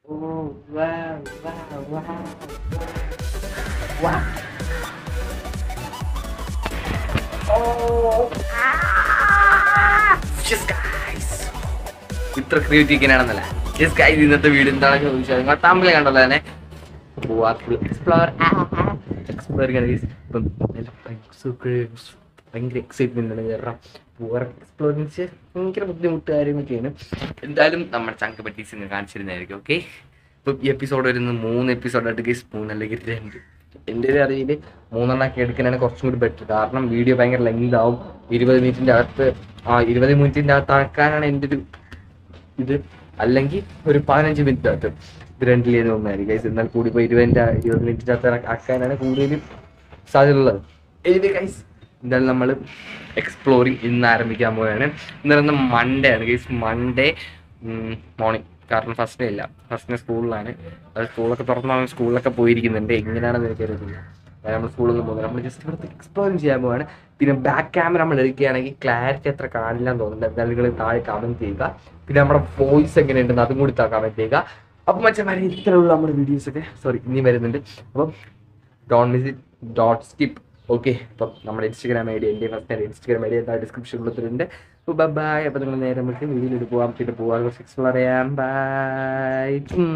Oh, wow, wow, wow. Wow. Oh, ah! Yes, guys. ഇത്ര creative ഇങ്ങനെയാണെന്നല്ല yes guys ഇന്നത്തെ video എന്താണെന്ന് ചോദിച്ചാൽ നിങ്ങൾ തമ്മിൽ കണ്ടല്ലോ തന്നെ എക്സ്പ്ലോർ എക്സ്പ്ലോർ ഇപ്പം ഭയങ്കര എക്സൈറ്റ്മെന്റ് ആണ് കാരണം പൂവാർ എക്സ്പ്ലോർ ഭയങ്കര ബുദ്ധിമുട്ട് കാര്യങ്ങളൊക്കെയാണ് എന്തായാലും നമ്മുടെ ചങ്ക പറ്റീസ് നിങ്ങൾ കാണിച്ചിരുന്നതായിരിക്കും ഓക്കെ ഇപ്പം ഈ എപ്പിസോഡ് വരുന്നത് മൂന്ന് എപ്പിസോഡായിട്ട് ഗൈസ് മൂന്ന് അല്ലെങ്കിൽ രണ്ട് എൻ്റെ ഒരു അറിവിൽ മൂന്നെണ്ണമൊക്കെ എടുക്കാനാണ് കുറച്ചും കൂടി ബെറ്റർ കാരണം വീഡിയോ ഭയങ്കര ലെങ്ത് ആവും ഇരുപത് മിനിറ്റിൻ്റെ അകത്ത് ആ ഇരുപത് മിനിറ്റിൻ്റെ അകത്ത് ആക്കാനാണ് എൻ്റെ ഒരു ഇത് അല്ലെങ്കിൽ ഒരു പതിനഞ്ച് മിനിറ്റ് അകത്ത് ഇത് രണ്ടിലേത് ഒന്നായിരിക്കും ഗൈസ് എന്നാൽ കൂടി ഇപ്പോൾ ഇരുപതിൻ്റെ ഇരുപത് മിനിറ്റിൻ്റെ അകത്ത് ആക്കാനാണ് കൂടുതലും സാധ്യത ഉള്ളത് എനിവേ ഗൈസ് എന്തായാലും നമ്മൾ എക്സ്പ്ലോറിങ് ഇന്ന് ആരംഭിക്കാൻ പോവുകയാണ് ഇന്ന് പറയുന്നത് മൺഡേ ആണ് ഗൈസ് മൺഡേ മോർണിംഗ് കാരണം ഫസ്റ്റ് ഡേ ഇല്ല ഫസ്റ്റ് ഡേ സ്കൂളിലാണ് അത് സ്കൂളൊക്കെ തുറന്നാണ് സ്കൂളിലൊക്കെ പോയിരിക്കുന്നുണ്ട് എങ്ങനെയാണെന്ന് എനിക്കറിയത്തില്ല ഞാൻ നമ്മൾ സ്കൂളിൽ നിന്ന് പോകുന്നത് നമ്മൾ ജസ്റ്റ് ഇവിടുത്തെ എക്സ്പ്ലോർ ചെയ്യാൻ പോവാണ് പിന്നെ ബാക്ക് ക്യാമറ നമ്മൾ എടുക്കുകയാണെങ്കിൽ ക്ലാരിറ്റി അത്ര കാണില്ല എന്ന് തോന്നുന്നുണ്ട് എന്തായാലും നിങ്ങൾ താഴെ കമന്റ് ചെയ്യുക പിന്നെ നമ്മുടെ വോയിസ് എങ്ങനെയുണ്ടെന്ന് അതും കൂടി കമന്റ് ചെയ്യുക അപ്പം മച്ചന്മാരെ ഇത്രയുള്ള നമ്മുടെ വീഡിയോസ് ഒക്കെ സോറി ഇനി വരുന്നുണ്ട് അപ്പം ഡോൺ മിസ് ഇറ്റ് ഡോട്ട് സ്കിപ്പ് ഓക്കെ അപ്പം നമ്മുടെ ഇൻസ്റ്റാഗ്രാം ഐ ഡി എൻ്റെ ഫസ്റ്റ് ഇൻസ്റ്റാഗ്രാം ഐ ഡി എന്താ ഡിസ്ക്രിപ്ഷൻ കൊടുത്തിട്ടുണ്ട് അപ്പോൾ ബൈ അപ്പോൾ നിങ്ങൾ നേരെ നമുക്ക് വീഡിയോയിൽ പോവാം പിന്നെ പോവാൻ കുറച്ച് എക്സ്പ്ലോർ ചെയ്യാം ബൈ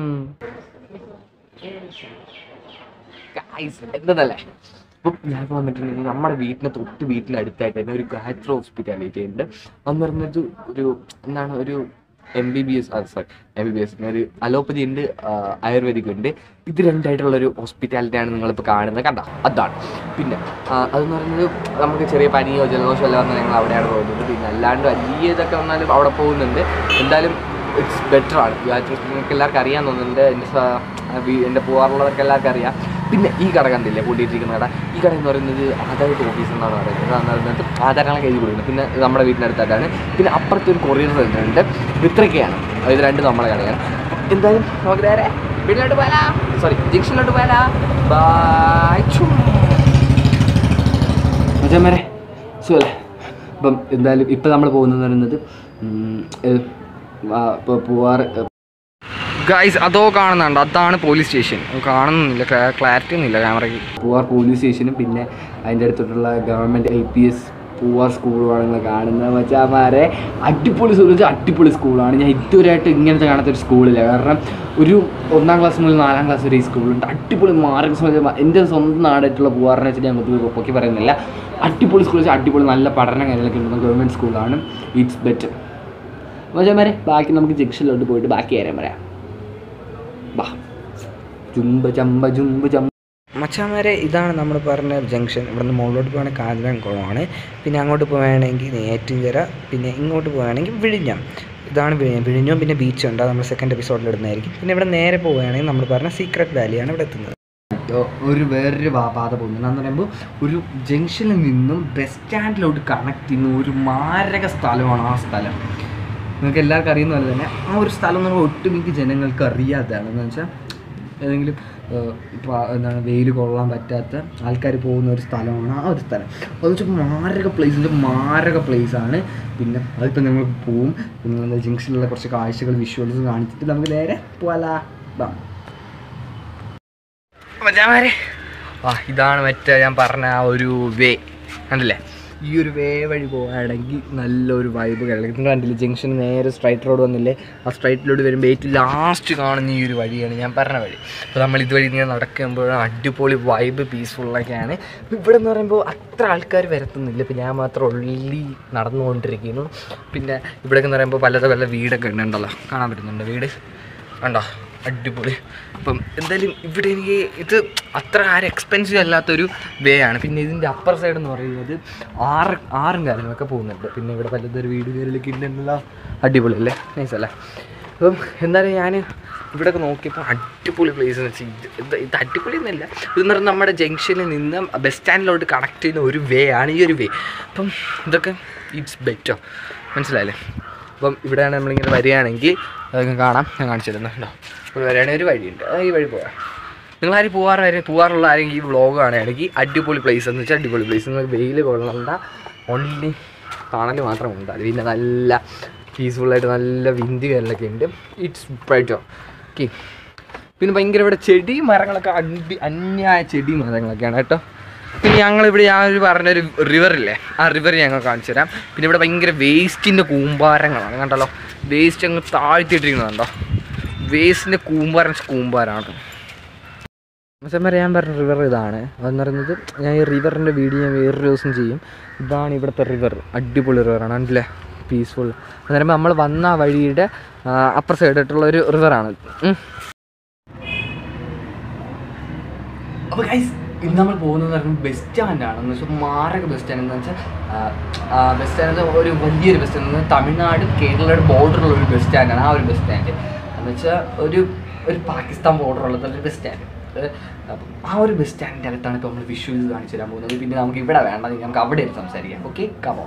എന്തല്ലേ അപ്പം ഞാൻ വന്നിട്ടുണ്ടെങ്കിൽ നമ്മുടെ വീട്ടിന് തൊട്ട് വീട്ടിന് അടുത്തായിട്ട് തന്നെ ഒരു ഗായത്ര ഹോസ്പിറ്റാലിറ്റി ഉണ്ട് അന്ന് പറഞ്ഞത് ഒരു എന്താണ് ഒരു M B B S sorry M B B S ഒരു അലോപ്പതി ഉണ്ട് ആയുർവേദിക് ഉണ്ട് ഇത് രണ്ടായിട്ടുള്ള ഒരു ഹോസ്പിറ്റാലിറ്റിയാണ് നിങ്ങളിപ്പോൾ കാണുന്നത് കണ്ട അതാണ് പിന്നെ ആ, അതെന്ന് പറയുന്നത് നമുക്ക് ചെറിയ പനിയോ ജലദോഷമോ എല്ലാം വന്നാൽ ഞങ്ങൾ അവിടെയാണ് പോകുന്നത് പിന്നെ അല്ലാണ്ട് വലിയ ഇതൊക്കെ വന്നാലും അവിടെ പോകുന്നുണ്ട് എന്തായാലും ഇറ്റ്സ് ബെറ്റർ ആണ് ഗായത്രി ഹോസ്പിറ്റൽ നിങ്ങൾക്ക് എല്ലാവർക്കും അറിയാൻ തോന്നുന്നുണ്ട് എൻ്റെ സ- ആ വീ- എൻ്റെ പോകാറുള്ളവർക്ക് എല്ലാവർക്കും അറിയാം പിന്നെ ഈ കട കണ്ടില്ലേ പൂട്ടിയിട്ടിരിക്കുന്ന കട ഈ കട എന്ന് പറയുന്നത് ആധാരമായിട്ട് ഓഫീസ് എന്നാണ് പറയുന്നത് അതെന്ന് പറയുന്നത് ആധാരങ്ങളൊക്കെ എഴുതി കൊടുക്കുന്നത് പിന്നെ ഇത് നമ്മുടെ വീടിനടുത്തായിട്ടാണ് പിന്നെ അപ്പുറത്തെ ഒരു കൊറിയർ സെൻ്റർ ഉണ്ട് ഇത്രയൊക്കെയാണ് ഇത് രണ്ട് നമ്മളെ കടയാണ് എന്തായാലും നമുക്ക് നേരെ വീട്ടിലോട്ട് പോയാലാ സോറി ജംഗ്ഷനിലോട്ട് പോയാലാ ബൈ മച്ചന്മാരെ സുഖല്ലേ അപ്പം എന്തായാലും ഇപ്പം നമ്മൾ പോകുന്നത് പറയുന്നത് ഉം, ഏ, ആ, ഇപ്പൊ പൂവാറ് ഗൈസ് അതോ കാണുന്നുണ്ട് അതാണ് പോലീസ് സ്റ്റേഷൻ കാണുന്നില്ല ക്ലാരിറ്റി ഒന്നുമില്ല ക്യാമറയ്ക്ക് പൂവാർ പോലീസ് സ്റ്റേഷനും പിന്നെ അതിൻ്റെ അടുത്തോട്ടുള്ള government L P S Poovar സ്കൂളുമാണ് നിങ്ങൾ കാണുന്നത് മച്ചാമാരെ അടിപൊളി സ്കൂൾ വെച്ചാൽ അടിപൊളി സ്കൂളാണ് ഞാൻ ഇതുവരെയായിട്ട് ഇങ്ങനത്തെ കാണാത്ത ഒരു സ്കൂളില്ല കാരണം ഒരു ഒന്നാം ക്ലാസ് മുതൽ നാലാം ക്ലാസ് വരെ ഈ സ്കൂളുണ്ട് അടിപൊളി മാർഗ്ഗ എൻ്റെ സ്വന്തം നാടായിട്ടുള്ള പൂവാറിനെ വെച്ചിട്ട് ഞാൻ പൊതുവെ പൊക്കി പറയുന്നില്ല അടിപൊളി സ്കൂൾ വെച്ചാൽ അടിപൊളി നല്ല പഠനം കാര്യങ്ങളൊക്കെ ഉണ്ടെന്ന ഗവൺമെൻറ് സ്കൂളാണ് ഇറ്റ്സ് ബെറ്റർ മച്ചാമാരെ ബാക്കി നമുക്ക് ജംഗ്ഷനിലോട്ട് പോയിട്ട് ബാക്കി കാര്യം പറയാം ബാ ജുംബ ചമ്പ ജുംബ ചമ്പ മച്ചാമാരെ ഇതാണ് നമ്മൾ പറഞ്ഞ ജംഗ്ഷൻ ഇവിടെ നിന്ന് മുകളിലോട്ട് പോകുകയാണെങ്കിൽ കാഞ്ഞിരംകുളമാണ് പിന്നെ അങ്ങോട്ട് പോകുകയാണെങ്കിൽ നെയ്യാറ്റിൻകര പിന്നെ ഇങ്ങോട്ട് പോകുകയാണെങ്കിൽ വിഴിഞ്ഞം ഇതാണ് വിഴിഞ്ഞം വിഴിഞ്ഞം പിന്നെ ബീച്ച് ഉണ്ട് അത് നമ്മൾ സെക്കൻഡ് എപ്പിസോഡിൽ ഇടുന്നതായിരിക്കും പിന്നെ ഇവിടെ നേരെ പോവുകയാണെങ്കിൽ നമ്മൾ പറഞ്ഞ സീക്രട്ട് വാലിയാണ് ഇവിടെ എത്തുന്നത് ഒരു വേറൊരു പാ- പാത പോകുന്നത് എന്ന് പറയുമ്പോൾ ഒരു ജംഗ്ഷനിൽ നിന്നും ബസ് സ്റ്റാൻഡിലോട്ട് കണക്ട് ചെയ്യുന്ന ഒരു മാരക സ്ഥലമാണ് ആ സ്ഥലം നിങ്ങൾക്ക് എല്ലാവർക്കും അറിയുന്ന പോലെ തന്നെ ആ ഒരു സ്ഥലം എന്ന് പറഞ്ഞാൽ ഒട്ടുമിക്ക ജനങ്ങൾക്ക് അറിയാത്തതാണ് എന്ന് വെച്ചാൽ ഏതെങ്കിലും ഏഹ്, ഇപ്പൊ ആ എന്താണ് വെയിൽ കൊള്ളാൻ പറ്റാത്ത ആൾക്കാർ പോകുന്ന ഒരു സ്ഥലമാണ് ആ ഒരു സ്ഥലം അതെന്ന് വെച്ചാൽ മാരക പ്ലേസിൻ്റെ മാരക place ആണ് പിന്നെ അതിപ്പോൾ നമ്മൾ പോവും പിന്നെ ജംഗ്ഷനിലുള്ള കുറച്ച് കാഴ്ചകൾ വിഷ്വൽസ് കാണിച്ചിട്ട് നമുക്ക് നേരെ പോവാലാ ബാ മച്ചാമാരെ ആ ഇതാണ് മറ്റേ ഞാൻ പറഞ്ഞ ആ ഒരു വേ കണ്ടില്ലേ ഈ ഒരു വേ വഴി പോവുകയാണെങ്കിൽ നല്ലൊരു വൈബ് കിടക്കും നിങ്ങൾ കണ്ടില്ലേ ജംഗ്ഷൻ നേരെ സ്ട്രൈറ്റ് റോഡ് വന്നില്ലേ ആ സ്ട്രൈറ്റിലോട്ട് വരുമ്പോൾ ഏറ്റവും ലാസ്റ്റ് കാണുന്ന ഈ ഒരു വഴിയാണ് ഞാൻ പറഞ്ഞ വഴി അപ്പോൾ നമ്മൾ ഇതുവഴി ഇങ്ങനെ നടക്കുമ്പോൾ അടിപൊളി വൈബ് പീസ്ഫുള്ളൊക്കെയാണ് അപ്പോൾ ഇവിടെ എന്ന് പറയുമ്പോൾ അത്ര ആൾക്കാർ വരത്തുന്നില്ല ഇപ്പോൾ ഞാൻ മാത്രം ഉള്ളി നടന്നുകൊണ്ടിരിക്കുന്നു പിന്നെ ഇവിടെയൊക്കെ എന്ന് പറയുമ്പോൾ പലത പല വീടൊക്കെ ഉണ്ടല്ലോ കാണാൻ പറ്റുന്നുണ്ട് വീട് കണ്ടോ അടിപൊളി അപ്പം എന്തായാലും ഇവിടെ എനിക്ക് ഇത് അത്ര ആരും എക്സ്പെൻസീവ് അല്ലാത്തൊരു വേ ആണ് പിന്നെ ഇതിൻ്റെ അപ്പർ സൈഡ് എന്ന് പറയുന്നത് ആറ് ആറും കാര്യങ്ങളൊക്കെ പോകുന്നുണ്ട് പിന്നെ ഇവിടെ പലതൊരു വീട് കയറിലൊക്കെ ഉണ്ടല്ലോ അടിപൊളി അല്ലേ നൈസ് അല്ലേ അപ്പം എന്തായാലും ഞാൻ ഇവിടെയൊക്കെ നോക്കിയപ്പോൾ അടിപൊളി പ്ലേസ് എന്ന് വെച്ചാൽ ഇത് ഇത് ഇത് അടിപൊളി എന്നല്ല ഇതെന്ന് പറഞ്ഞാൽ നമ്മുടെ ജംഗ്ഷനിൽ നിന്ന് ബസ് സ്റ്റാൻഡിലോട്ട് കണക്ട് ചെയ്യുന്ന ഒരു വേ ആണ് ഈ ഒരു വേ അപ്പം ഇതൊക്കെ ഇറ്റ്സ് ബെറ്റർ മനസ്സിലായില്ലേ അപ്പം ഇവിടെയാണ് നമ്മളിങ്ങനെ വരികയാണെങ്കിൽ അതൊക്കെ കാണാം ഞാൻ കാണിച്ചു തരുന്നത് കേട്ടോ ഇവിടെ വരികയാണെങ്കിൽ ഒരു വഴിയുണ്ട് ആ ഈ വഴി പോകാം നിങ്ങൾ ആരും പോകാറ് വരെ പോകാറുള്ള ആരെങ്കിലും ഈ വ്ളോഗ് കാണുകയാണെങ്കിൽ അടിപൊളി പ്ലേസ് എന്ന് വെച്ചാൽ അടിപൊളി പ്ലേസ് നിങ്ങൾക്ക് വെയിൽ കൊള്ളണ്ട ഓൺലി കാണൽ മാത്രം ഉണ്ട് അത് പിന്നെ നല്ല പീസ്ഫുള്ളായിട്ട് നല്ല വിന്തി കയറലൊക്കെ ഉണ്ട് ഇറ്റ്സ് ബ്രൈറ്റോ ഓക്കെ പിന്നെ ഭയങ്കര ഇവിടെ ചെടി മരങ്ങളൊക്കെ അടി അന്യായ ചെടി മരങ്ങളൊക്കെയാണ് കേട്ടോ പിന്നെ ഞങ്ങളിവിടെ ഞാൻ ഒരു പറഞ്ഞൊരു റിവറില്ലേ ആ റിവർ ഞങ്ങൾ കാണിച്ചു തരാം പിന്നെ ഇവിടെ ഭയങ്കര വേസ്റ്റിൻ്റെ കൂമ്പാരങ്ങളാണ് കണ്ടല്ലോ വേസ്റ്റ് അങ്ങ് താഴ്ത്തിയിട്ടിരിക്കുന്നുണ്ടോ വേസ്റ്റിൻ്റെ കൂമ്പാരം കൂമ്പാരാണ് മച്ചന്മാരെ ഞാൻ പറഞ്ഞ റിവർ ഇതാണ് അതെന്ന് പറയുന്നത് ഞാൻ ഈ റിവറിൻ്റെ വീഡിയോ ഞാൻ വേറൊരു ദിവസം ചെയ്യും ഇതാണ് ഇവിടുത്തെ റിവർ അടിപൊളി റിവറാണ് കണ്ടില്ലേ പീസ്ഫുൾ എന്ന് പറയുമ്പോൾ നമ്മൾ വന്ന ആ വഴിയുടെ ആ, അപ്പുറ സൈഡായിട്ടുള്ള ഒരു റിവറാണ് അപ്പോൾ ഗൈസ് ഇന്ന് നമ്മൾ പോകുന്നത് പറയുന്നത് ബസ് സ്റ്റാൻഡാണ് എന്ന് വെച്ചാൽ മാരക ബസ് സ്റ്റാൻഡ് എന്ന് വെച്ചാൽ ബസ് സ്റ്റാൻഡ് ഒരു വലിയൊരു ബസ് സ്റ്റാൻഡ് തമിഴ്നാട് കേരളയുടെ ബോർഡറുള്ള ഒരു ബസ് സ്റ്റാൻഡാണ് ആ ഒരു ബസ് സ്റ്റാൻഡ് എന്ന് വെച്ചാൽ ഒരു ഒരു പാകിസ്ഥാൻ ബോർഡറുള്ള ഒരു ബസ് സ്റ്റാൻഡ് അപ്പം ആ ഒരു ബസ് സ്റ്റാൻഡിൻ്റെ അകത്താണ് ഇപ്പോൾ നമ്മൾ വിഷ്വൽസ് കാണിച്ചു തരാൻ പോകുന്നത് പിന്നെ നമുക്ക് ഇവിടെ വേണ്ട നമുക്ക് അവിടെ ഇരുന്ന് സംസാരിക്കാം ഓക്കെ കമോ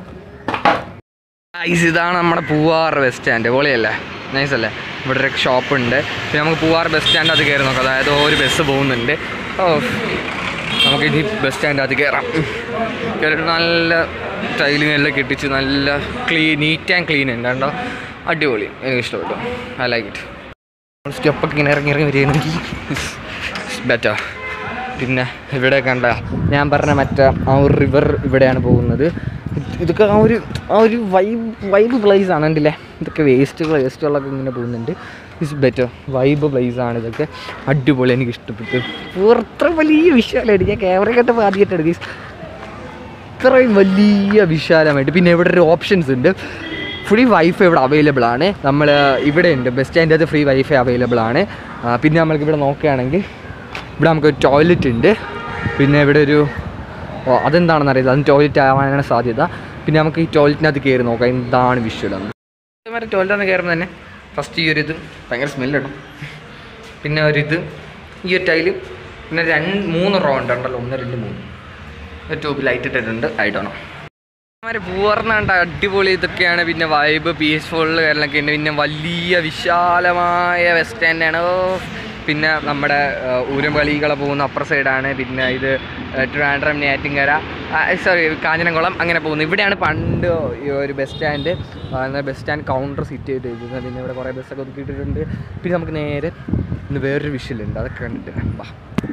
ഐസ് ഇതാണ് നമ്മുടെ പൂവാർ ബസ് സ്റ്റാൻഡ് പൊളിയല്ലേ നൈസ് അല്ലേ ഇവിടെ ഒരു ഷോപ്പ് ഉണ്ട് പിന്നെ നമുക്ക് പൂവാർ ബസ് സ്റ്റാൻഡ് അത് കയറി നോക്കാം അതായത് ഒരു ബസ് പോകുന്നുണ്ട് ഓ നമുക്ക് ഇനി ബസ് സ്റ്റാൻഡ് അത് കയറാം കയറി നല്ല ടൈലിങ് എല്ലാം കെട്ടിച്ച് നല്ല ക്ലീൻ നീറ്റ് ആൻഡ് ക്ലീൻ ഉണ്ട് കണ്ടോ അടിപൊളി എനിക്ക് ഇഷ്ടപ്പെട്ടു ഐ ലൈക്ക് ഇറ്റ് സ്റ്റെപ്പൊക്കെ ഇങ്ങനെ ഇറങ്ങി ഇറങ്ങി വരികയാണെങ്കിൽ ബെറ്റർ പിന്നെ ഇവിടെ കണ്ട ഞാൻ പറഞ്ഞ മറ്റേ ആ ഒരു റിവർ ഇവിടെയാണ് പോകുന്നത് ഇത് ഇതൊക്കെ ആ ഒരു ആ ഒരു വൈബ് വൈബ് പ്ലേസ് ആണ് കണ്ടില്ലേ ഇതൊക്കെ വേസ്റ്റുകൾ വേസ്റ്റുകളൊക്കെ ഇങ്ങനെ പോകുന്നുണ്ട് ഇറ്റ്സ് ബെറ്റർ വൈബ് പ്ലേസ് ആണ് ഇതൊക്കെ അടിപൊളി എനിക്ക് ഇഷ്ടപ്പെട്ടു അത്ര വലിയ വിഷയമായിട്ട് ഞാൻ ക്യാമറ കണ്ടപ്പോൾ ആദ്യമായിട്ട് എടുക്കി ഇത്രയും വലിയ വിശാലമായിട്ട് പിന്നെ ഇവിടെ ഒരു ഓപ്ഷൻസ് ഉണ്ട് ഫ്രീ വൈഫൈ ഇവിടെ അവൈലബിൾ ആണ് നമ്മൾ ഇവിടെ ഉണ്ട് ബസ് സ്റ്റാൻഡിൻ്റെ അകത്ത് ഫ്രീ വൈഫൈ അവൈലബിൾ ആണ് ആ, പിന്നെ നമ്മൾക്ക് ഇവിടെ നോക്കുകയാണെങ്കിൽ ഇവിടെ നമുക്ക് ഒരു ടോയ്ലറ്റ് ഉണ്ട് പിന്നെ ഇവിടെ ഒരു ഓ അതെന്താണെന്ന് അറിയില്ല അത് ടോയ്ലറ്റ് ആവാനാണ് സാധ്യത പിന്നെ നമുക്ക് ഈ ടോയ്ലറ്റിനകത്ത് കയറി നോക്കാം എന്താണ് വിഷ്വൽ എന്ന് ടോയ്ലറ്റിനകത്ത് കയറുമ്പോൾ തന്നെ ഫസ്റ്റ് ഈ ഒരു ഇത് ഭയങ്കര സ്മെല്ല് ഇടും പിന്നെ ഒരു ഇത് ഈ ഒരു ടൈല് പിന്നെ രണ്ട് മൂന്ന് റോ ഉണ്ട് ഉണ്ടല്ലോ ഒന്ന് രണ്ട് മൂന്ന് ട്യൂബ് ലൈറ്റ് ഇട്ടിട്ടുണ്ട് ആയിട്ടാണോ അവന്മാർ പൂർണ്ണ അടിപൊളി ഇതൊക്കെയാണ് പിന്നെ വൈബ് പീസ്ഫുൾ കാര്യങ്ങളൊക്കെ ഉണ്ട് പിന്നെ വലിയ വിശാലമായ ബസ് സ്റ്റാൻഡാണ് ഓ പിന്നെ നമ്മുടെ ഊരമ്പളികളെ പോകുന്ന അപ്പുറ സൈഡാണ് പിന്നെ ഇത് ട്രിവാൻഡ്രം നേറ്റിങ്കര സോറി കാഞ്ഞിരംകുളം അങ്ങനെ പോകുന്നു ഇവിടെയാണ് പണ്ട് ഈ ഒരു bus stand bus stand counter sit ചെയ്തിരിക്കുന്നത് പിന്നെ ഇവിടെ കുറേ ബസ്സൊക്കെ ഒതുക്കിയിട്ടുണ്ട് പിന്നെ നമുക്ക് നേരെ ഇന്ന് വേറൊരു വിഷയമുണ്ട് അതൊക്കെ കണ്ടിട്ട് വാ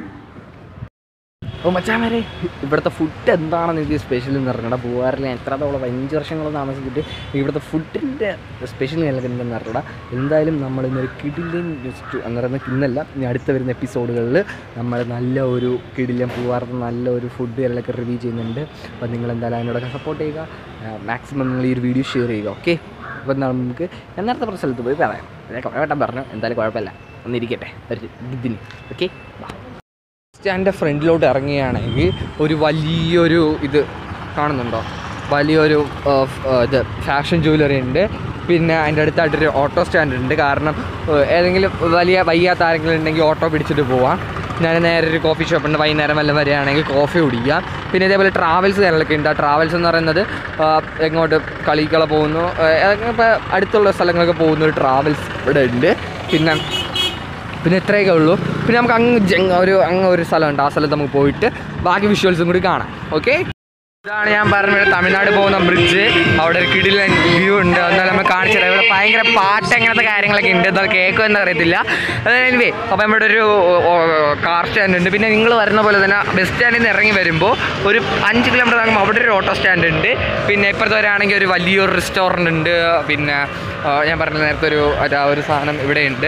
ഓ മച്ചാമാരെ ഇവിടുത്തെ ഫുഡ് എന്താണെന്ന് എനിക്ക് സ്പെഷ്യൽ എന്ന് പറഞ്ഞാൽ പൂവാറിൽ ഞാൻ എത്രത്തോളം അഞ്ച് വർഷങ്ങൾ താമസിച്ചിട്ട് ഇവിടുത്തെ ഫുഡിൻ്റെ സ്പെഷ്യൽ എനിക്ക് എന്തെന്ന് പറഞ്ഞാൽ എന്തായാലും നമ്മൾ ഇന്നൊരു കിടിലൻ ജസ്റ്റ് എന്ന് പറയുന്നത് ഇന്നല്ല ഇനി അടുത്ത വരുന്ന എപ്പിസോഡുകളിൽ നമ്മൾ നല്ല ഒരു കിടിലൻ പൂവാറിന് നല്ല ഒരു ഫുഡ് കാര്യങ്ങളൊക്കെ റിവ്യൂ ചെയ്യുന്നുണ്ട് അപ്പോൾ നിങ്ങൾ എന്തായാലും അതിനോടൊക്കെ സപ്പോർട്ട് ചെയ്യുക മാക്സിമം നിങ്ങൾ ഈ ഒരു വീഡിയോ ഷെയർ ചെയ്യുക ഓക്കെ അപ്പോൾ എന്താണ് നമുക്ക് ഞാൻ നേരത്തെ പറഞ്ഞ സ്ഥലത്ത് പോയി പറയാം ഞാൻ കുറേ വട്ടം പറഞ്ഞു എന്തായാലും കുഴപ്പമില്ല ഒന്നിരിക്കട്ടെ ഒരു ഇതിന് ഓക്കെ ബാ സ്റ്റാൻഡിൻ്റെ ഫ്രണ്ടിലോട്ട് ഇറങ്ങുകയാണെങ്കിൽ ഒരു വലിയൊരു ഇത് കാണുന്നുണ്ടോ വലിയൊരു ആ, ഫ്- ആ, ഇത് ഫാഷൻ ജ്വല്ലറി ഉണ്ട് പിന്നെ അതിൻ്റെ അടുത്തായിട്ടൊരു ഓട്ടോ സ്റ്റാൻഡ് ഉണ്ട് കാരണം ഏ, ഏതെങ്കിലും വലിയ വയ്യാത്ത ആരെങ്കിലും ഉണ്ടെങ്കിൽ ഓട്ടോ പിടിച്ചിട്ട് പോവാം ഞാൻ നേരെ ഒരു കോഫി ഷോപ്പ് ഉണ്ട് വൈകുന്നേരം വല്ലതും വരികയാണെങ്കിൽ കോഫി കുടിക്കാം പിന്നെ ഇതേപോലെ ട്രാവൽസ് കാര്യങ്ങളൊക്കെ ഉണ്ട് ആ ട്രാവൽസ് എന്ന് പറയുന്നത് ആ, എങ്ങോട്ട് കളിക്കള പോകുന്നു ഇപ്പോൾ അടുത്തുള്ള സ്ഥലങ്ങളൊക്കെ പോകുന്ന ഒരു ട്രാവൽസ് ഇവിടെ ഉണ്ട് പിന്നെ പിന്നെ ഇത്രയൊക്കെ ഉള്ളൂ പിന്നെ നമുക്ക് അങ്ങ് ജങ് ഒരു അങ്ങ് ഒരു സ്ഥലമുണ്ട് ആ സ്ഥലത്ത് നമുക്ക് പോയിട്ട് ബാക്കി വിഷ്വൽസും കൂടി കാണാം ഓക്കെ ഇതാണ് ഞാൻ പറഞ്ഞത് തമിഴ്നാട് പോകുന്ന ബ്രിഡ്ജ് അവിടെ ഒരു കിടിലൻ വ്യൂ ഉണ്ട് എന്നാലും നമ്മൾ കാണിച്ചു തരാം ഇവിടെ ഭയങ്കര പാട്ട് അങ്ങനത്തെ കാര്യങ്ങളൊക്കെ ഉണ്ട് എന്നാൽ കേൾക്കും എന്ന് അറിയത്തില്ല എനിവേ അപ്പോൾ നമ്മുടെ ഒരു കാർ സ്റ്റാൻഡ് ഉണ്ട് പിന്നെ നിങ്ങൾ വരുന്ന പോലെ തന്നെ ബസ് സ്റ്റാൻഡിൽ നിന്ന് ഇറങ്ങി വരുമ്പോൾ ഒരു അഞ്ച് കിലോമീറ്റർ ആകുമ്പോൾ അവിടെ ഒരു ഓട്ടോ സ്റ്റാൻഡ് ഉണ്ട് പിന്നെ ഇപ്പുറത്ത് വരാണെങ്കിൽ ഒരു വലിയൊരു റെസ്റ്റോറൻ്റ് ഉണ്ട് പിന്നെ ആ, ഞാൻ പറഞ്ഞ നേരത്തെ ഒരു ഒരു ആ ഒരു സാധനം ഇവിടെ ഉണ്ട്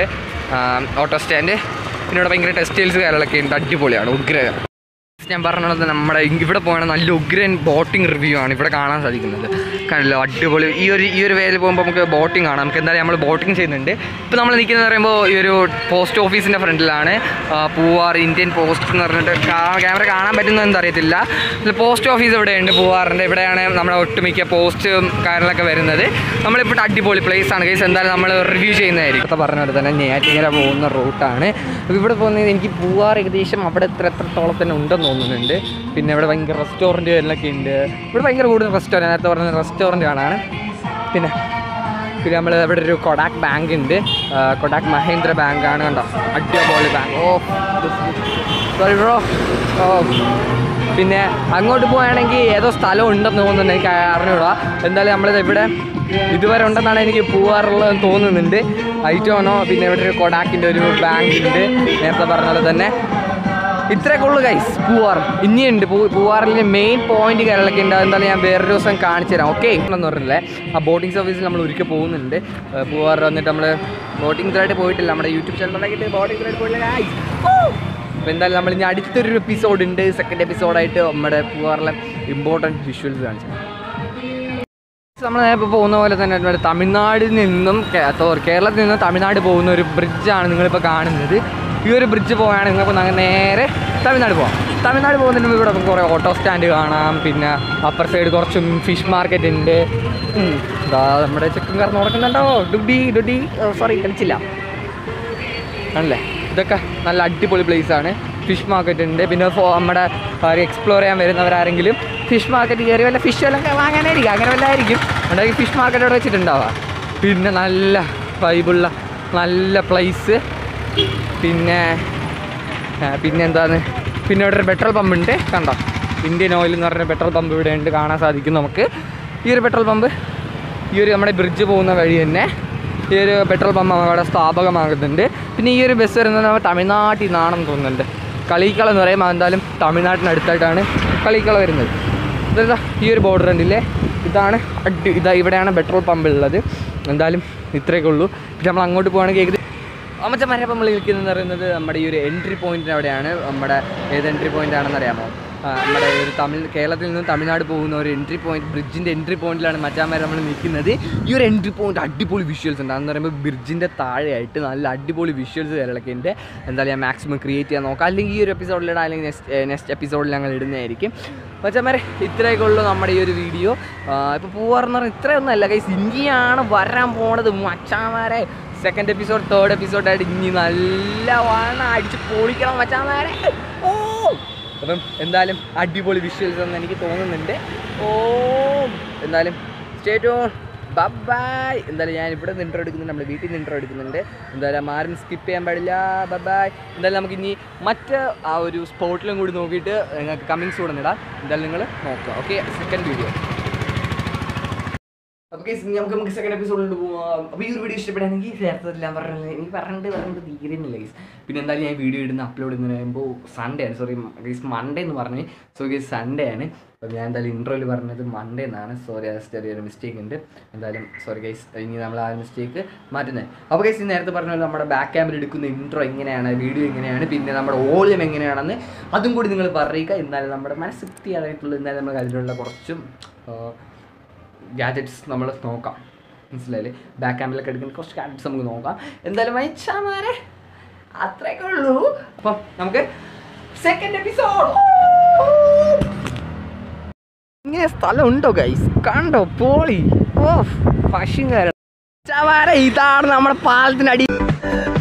ഓട്ടോ സ്റ്റാൻഡ് പിന്നെ ഇവിടെ ഭയങ്കര ടെക്സ്റ്റൈൽസ് കാര്യങ്ങളൊക്കെ ഉണ്ട് അടിപൊളിയാണ് ഉഗ്ര ഞാൻ പറഞ്ഞത് നമ്മുടെ ഇ- ഇവിടെ പോകണ നല്ല ഉഗ്രൻ ബോട്ടിംഗ് റിവ്യൂ ആണ് ഇവിടെ കാണാൻ സാധിക്കുന്നത് കണ്ടല്ലോ അടിപൊളി ഈ ഒരു ഈ ഒരു വേയിൽ പോകുമ്പോൾ നമുക്ക് ബോട്ടിംഗ് കാണാം നമുക്ക് എന്തായാലും നമ്മൾ ബോട്ടിംഗ് ചെയ്യുന്നുണ്ട് ഇപ്പോൾ നമ്മൾ നിൽക്കുന്നത് പറയുമ്പോൾ ഈ ഒരു പോസ്റ്റ് ഓഫീസിൻ്റെ ഫ്രണ്ടിലാണ് ആ, പൂവാർ ഇന്ത്യൻ പോസ്റ്റ് എന്ന് പറഞ്ഞിട്ട് ക്യാമറ കാണാൻ പറ്റുന്നത് എന്താ അറിയത്തില്ല പോസ്റ്റ് ഓഫീസ് ഇവിടെയുണ്ട് പൂവാറിൻ്റെ ഇവിടെയാണ് നമ്മുടെ ഒട്ടുമിക്ക പോസ്റ്റും കാര്യങ്ങളൊക്കെ വരുന്നത് നമ്മളിപ്പോൾ അടിപൊളി പ്ലേസ് ആണ് കേസ് എന്തായാലും നമ്മൾ റിവ്യൂ ചെയ്യുന്നതായിരിക്കും ഇപ്പോഴത്തെ പറഞ്ഞ പോലെ തന്നെ നെയ്യാറ്റിങ്ങര പോകുന്ന റൂട്ടാണ് അപ്പോൾ ഇവിടെ പോകുന്നത് എനിക്ക് പൂവാർ ഏകദേശം അവിടെ എത്ര എത്രത്തോളം തന്നെ ഉണ്ടെന്ന് തോന്നുന്നുണ്ട് പിന്നെ ഇവിടെ ഭയങ്കര റെസ്റ്റോറൻറ്റ് കാര്യങ്ങളൊക്കെ ഉണ്ട് ഇവിടെ ഭയങ്കര കൂടുതൽ റെസ്റ്റോറൻറ്റ് നേരത്തെ പറഞ്ഞ റെസ്റ്റോറൻറ്റ് കാണാണ് പിന്നെ പിന്നെ നമ്മൾ ഇവിടെ ഒരു കൊടാക് ബാങ്ക് ഉണ്ട് ആ, കൊടാക് മഹേന്ദ്ര ബാങ്ക് ആണ് കണ്ടോ അടിപൊളി ബാങ്ക് ഓ സോറി ബ്രോ ഓ പിന്നെ അങ്ങോട്ട് പോവുകയാണെങ്കിൽ ഏതോ സ്ഥലം ഉണ്ടെന്ന് തോന്നുന്നുണ്ട് എനിക്ക് അറിഞ്ഞൂടാ എന്തായാലും നമ്മളിത് ഇവിടെ ഇതുവരെ ഉണ്ടെന്നാണ് എനിക്ക് പോകാറുള്ളതെന്ന് തോന്നുന്നുണ്ട് ഐറ്റോനോ പിന്നെ ഇവിടെ ഒരു കൊടാക്കിൻ്റെ ഒരു ബാങ്ക് ഉണ്ട് നേരത്തെ പറഞ്ഞ പോലെ തന്നെ ഇത്രയൊക്കെ ഉള്ളു ഗൈസ് പൂവാർ ഇനിയുണ്ട് പൂ പൂവാറിലെ മെയിൻ പോയിന്റ് കേരളಕ್ಕೆ ഉണ്ട് എന്തായാലും ഞാൻ വേറൊരു ദിവസം കാണിച്ചു തരാം ഓക്കെ എന്ന് പറഞ്ഞില്ലേ ആ ബോട്ടിംഗ് സർവീസിൽ നമ്മൾ ഒരിക്കൽ പോകുന്നുണ്ട് ഏഹ് പൂവാർ വന്നിട്ട് നമ്മൾ ബോട്ടിംഗ് ഇതുമായിട്ട് പോയിട്ടില്ല നമ്മുടെ യൂട്യൂബ് ചാനൽ ഉണ്ടാക്കിയിട്ട് ബോട്ടിംഗ് ഇതുമായിട്ട് പോയിട്ടില്ല ഗൈസ് അപ്പോൾ എന്തായാലും നമ്മൾ ഇനി അടുത്തൊരു എപ്പിസോഡ് ഉണ്ട് സെക്കൻഡ് എപ്പിസോഡായിട്ട് നമ്മുടെ പൂവാറിലെ ഇമ്പോർട്ടൻറ്റ് വിഷ്വൽസ് കാണിച്ചു നമ്മൾ ഇപ്പോൾ പോകുന്ന പോലെ തന്നെ നമ്മുടെ തമിഴ്നാടിൽ നിന്നും സോറി കേരളത്തിൽ നിന്നും തമിഴ്നാട് പോകുന്ന ഒരു ബ്രിഡ്ജാണ് നിങ്ങളിപ്പോൾ കാണുന്നത് ഈ ഒരു ബ്രിഡ്ജ് പോവുകയാണെങ്കിൽ നിങ്ങൾക്ക് അങ്ങ് നേരെ തമിഴ്നാട് പോകാം തമിഴ്നാട് പോകുന്നതിന് മുമ്പ് ഇവിടെ കുറേ ഓട്ടോ സ്റ്റാൻഡ് കാണാം പിന്നെ അപ്പർ സൈഡ് കുറച്ചും ഫിഷ് മാർക്കറ്റ് ഉണ്ട് ഉം, ഇതാ നമ്മുടെ ചെക്കൻ കറന്ന് നടക്കുന്നുണ്ടോ ഡുഡി ഡുഡി സോറി കളിച്ചില്ല ആണല്ലേ ഇതൊക്കെ നല്ല അടിപൊളി place ആണ് ഫിഷ് മാർക്കറ്റ് ഉണ്ട് പിന്നെ ഫോ നമ്മുടെ എക്സ്പ്ലോർ ചെയ്യാൻ വരുന്നവരാരെങ്കിലും ഫിഷ് മാർക്കറ്റ് കയറി വല്ല ഫിഷ് വല്ലതും വാങ്ങാനായിരിക്കും അങ്ങനെ വല്ല ആയിരിക്കും ഉണ്ടാക്കി ഫിഷ് മാർക്കറ്റ് അവിടെ വെച്ചിട്ടുണ്ടാവുക പിന്നെ നല്ല വൈബുള്ള നല്ല പ്ലേസ് പിന്നെ ആ, പിന്നെ എന്താണ് പിന്നെ ഇവിടെ ഒരു പെട്രോൾ പമ്പ് ഉണ്ട് കണ്ടോ ഇന്ത്യൻ ഓയിൽ എന്ന് പറഞ്ഞ പെട്രോൾ പമ്പ് ഇവിടെ ഉണ്ട് കാണാൻ സാധിക്കും നമുക്ക് ഈ ഒരു പെട്രോൾ പമ്പ് ഈ ഒരു നമ്മുടെ ബ്രിഡ്ജ് പോകുന്ന വഴി തന്നെ ഈ ഒരു പെട്രോൾ പമ്പ് അവിടെ സ്ഥാപകമാകുന്നുണ്ട് പിന്നെ ഈ ഒരു ബസ് വരുന്നത് നമ്മൾ തമിഴ്നാട്ടിൽ നിന്നാണെന്ന് തോന്നുന്നുണ്ട് കളിക്കള എന്ന് പറയുമ്പോൾ എന്തായാലും തമിഴ്നാട്ടിനടുത്തായിട്ടാണ് കളിക്കള വരുന്നത് ഇതാ ഈ ഒരു ബോർഡർ ഉണ്ടല്ലേ ഇതാണ് അടി ഇതാ ഇവിടെയാണ് പെട്രോൾ പമ്പ് ഉള്ളത് എന്തായാലും ഇത്രയൊക്കെ ഉള്ളൂ പിന്നെ നമ്മൾ അങ്ങോട്ട് പോകുകയാണെങ്കിൽ ഏകദേശം അമ്മച്ചമാരെ അപ്പം നമ്മൾ നിൽക്കുന്നത് പറയുന്നത് നമ്മുടെ ഈ ഒരു എൻട്രി പോയിന്റിന് അവിടെയാണ് നമ്മുടെ ഏത് എൻട്രി പോയിന്റ് ആണെന്ന് അറിയാമോ ആ, നമ്മുടെ ഒരു തമിഴ് കേരളത്തിൽ നിന്ന് തമിഴ്നാട് പോകുന്ന ഒരു എൻട്രി പോയിന്റ് ബ്രിഡ്ജിൻ്റെ എൻട്രി പോയിന്റിലാണ് മച്ചാമാരെ നമ്മൾ നിൽക്കുന്നത് ഈ ഒരു എൻട്രി പോയിന്റ് അടിപൊളി വിഷ്വൽസ് ഉണ്ട് അതെന്ന് പറയുമ്പോൾ ബ്രിഡ്ജിൻ്റെ താഴെയായിട്ട് നല്ല അടിപൊളി വിഷ്വൽസ് കേരളಕ್ಕೆ ഉണ്ട് എന്തായാലും ഞാൻ മാക്സിമം ക്രിയേറ്റ് ചെയ്യാൻ നോക്കാം അല്ലെങ്കിൽ ഈ ഒരു എപ്പിസോഡിലിടാം അല്ലെങ്കിൽ നെക്സ്റ്റ് നെക്സ്റ്റ് എപ്പിസോഡിൽ ഞങ്ങൾ ഇടുന്നതായിരിക്കും മച്ചന്മാരെ ഇത്രയൊക്കെ ഉള്ളൂ നമ്മുടെ ഈ ഒരു വീഡിയോ ഇപ്പോൾ പോവാറെന്ന് പറഞ്ഞാൽ ഇത്രയൊന്നും അല്ല കൈസ് ഇനിയാണ് വരാൻ പോണത് മച്ചാമാരെ സെക്കൻഡ് എപ്പിസോഡ് തേർഡ് എപ്പിസോഡായിട്ട് ഇനി നല്ല വണ്ണ അടിച്ച് പൊളിക്കണം മച്ചാമാരെ ഓ അപ്പം എന്തായാലും അടിപൊളി വിഷ്വൽസ് എന്ന് എനിക്ക് തോന്നുന്നുണ്ട് ഓ എന്തായാലും സ്റ്റേറ്റ് ഓൺ ബൈ എന്തായാലും ഞാൻ ഇവിടെ നിന്ന് ഇൻട്രോ എടുക്കുന്നുണ്ട് നമ്മുടെ വീട്ടിൽ നിന്ന് ഇൻട്രോ എടുക്കുന്നുണ്ട് എന്തായാലും ആരും സ്കിപ്പ് ചെയ്യാൻ പാടില്ല ബൈ എന്തായാലും നമുക്ക് ഇനി മറ്റ് ആ ഒരു സ്പോട്ടിലും കൂടി നോക്കിയിട്ട് നിങ്ങൾക്ക് കമ്മിങ്സ് കൂടെ ഇടാം എന്തായാലും നിങ്ങൾ നോക്കുക ഓക്കെ സെക്കൻഡ് വീഡിയോ അപ്പോൾ guys, ഇനി നമുക്ക് നമുക്ക് സെക്കൻഡ് എപ്പിസോഡിൽ പോവാം അപ്പോൾ ഈ ഒരു വീഡിയോ ഇഷ്ടപ്പെടുകയാണെങ്കിൽ നേരത്തെ എല്ലാം പറഞ്ഞത് എനിക്ക് പറഞ്ഞിട്ട് പറഞ്ഞിട്ട് തീരുന്നില്ല ഗൈസ് പിന്നെ എന്തായാലും ഞാൻ വീഡിയോ ഇടുന്ന അപ്ലോഡ് ചെയ്യുന്ന പറയുമ്പോൾ സൺഡേ ആണ് സോറി ഗൈസ് മൺഡേ എന്ന് പറഞ്ഞു സോ ഗൈസ് സൺഡേ ആണ് അപ്പോൾ ഞാൻ എന്തായാലും ഇൻട്രോയിൽ പറഞ്ഞത് മൺഡേ എന്നാണ് സോറി അത് ചെറിയൊരു മിസ്റ്റേക്ക് ഉണ്ട് എന്തായാലും സോറി ഗൈസ് ഇനി നമ്മൾ ആ മിസ്റ്റേക്ക് മാറ്റുന്നത് അപ്പോൾ ഗൈസ് നേരത്തെ പറഞ്ഞ പോലെ നമ്മുടെ ബാക്ക് ക്യാമറ എടുക്കുന്ന ഇൻട്രോ എങ്ങനെയാണ് വീഡിയോ എങ്ങനെയാണ് പിന്നെ നമ്മുടെ ഓളിയം എങ്ങനെയാണെന്ന് അതും കൂടി നിങ്ങൾ പറയുക എന്നാലും നമ്മുടെ മനസ്സിലായിട്ടുള്ള എന്നാലും നമുക്ക് അതിലുള്ള കുറച്ചും ആ, ഗാജറ്റ്സ് നമ്മൾ നോക്കാം മനസ്സിലായില്ലേ ബാക്ക് ക്യാമറയിലൊക്കെ എടുക്കുന്ന കുറച്ച് ഗാജറ്റ്സ് നമുക്ക് നോക്കാം എന്തായാലും മൈച്ചാമാരെ അത്രയൊക്കെ ഉള്ളൂ അപ്പം നമുക്ക് സെക്കൻഡ് എപ്പിസോഡ് ഇങ്ങനെ സ്ഥലം ഉണ്ടോ ഗൈസ് കണ്ടോ പോളി ഓ പശുങ്കാര ഇതാണ് നമ്മുടെ പാലത്തിനടി